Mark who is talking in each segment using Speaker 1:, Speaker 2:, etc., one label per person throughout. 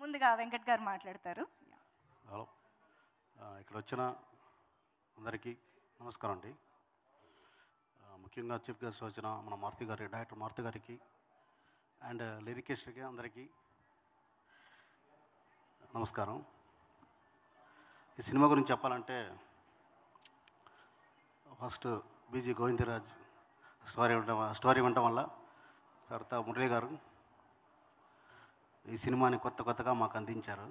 Speaker 1: ముందుగా వెంకట్ గారు మాట్లాడతారు
Speaker 2: హలో ఆ, ఇక్కడ వచ్చిన అందరికీ నమస్కారం అండి ఆ, ముఖ్యంగా చీఫ్ గెస్ట్ వచ్చిన మన మారుతి గారి డైరెక్టర్ మారుతి గారికి అండ్ లిరికిస్ట్కి అందరికీ నమస్కారం ఈ సినిమా గురించి చెప్పాలంటే ఫస్ట్ బీజీ గోవిందరాజ్ స్టోరీ ఉండడం స్టోరీ ఉండటం వల్ల తర్వాత మురళి గారు ఈ సినిమాని కొత్త కొత్తగా మాకు అందించారు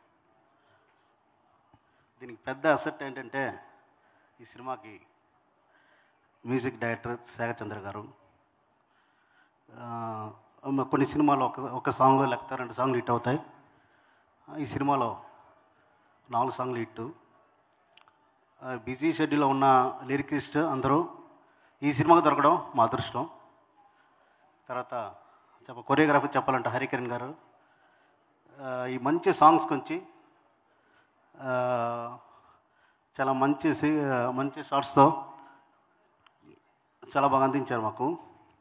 Speaker 2: దీనికి పెద్ద అసెట్ ఏంటంటే ఈ సినిమాకి మ్యూజిక్ డైరెక్టర్ శేఖచంద్ర గారు ఆ, మ- కొన్ని సినిమాలు ఒక ఒక సాంగ్ లేకపోతే రెండు సాంగ్లు హిట్ అవుతాయి ఈ సినిమాలో నాలుగు సాంగ్లు హిట్ బిజీ షెడ్యూల్లో ఉన్న లిరికిస్ట్ అందరూ ఈ సినిమాకి దొరకడం మా అదృష్టం తర్వాత చెప్ప కొరియోగ్రఫీ చెప్పాలంటే హరికిరణ్ గారు ఆ, ఈ మంచి సాంగ్స్ గురించి ఆ, చాలా మంచి సి- మంచి షార్ట్స్తో చాలా బాగా అందించారు మాకు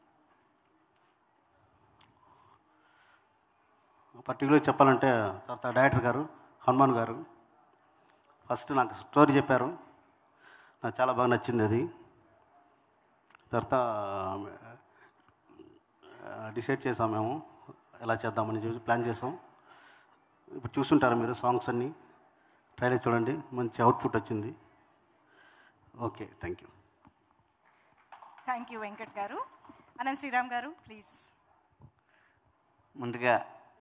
Speaker 2: పర్టికులర్ చెప్పాలంటే తర్వాత డైరెక్టర్ గారు హనుమాన్ గారు ఫస్ట్ నాకు స్టోరీ చెప్పారు నాకు చాలా బాగా నచ్చింది అది తర్వాత డిసైడ్ చేసాం మేము ఎలా చేద్దామని చెప్పి ప్లాన్ చేసాం ఇప్పుడు చూస్తుంటారా మీరు సాంగ్స్ అన్నీ ట్రైలర్ చూడండి మంచి అవుట్పుట్ వచ్చింది okay thank you
Speaker 1: thank you Venkat గారు అనంత్ శ్రీరామ్ గారు ప్లీజ్
Speaker 3: ముందుగా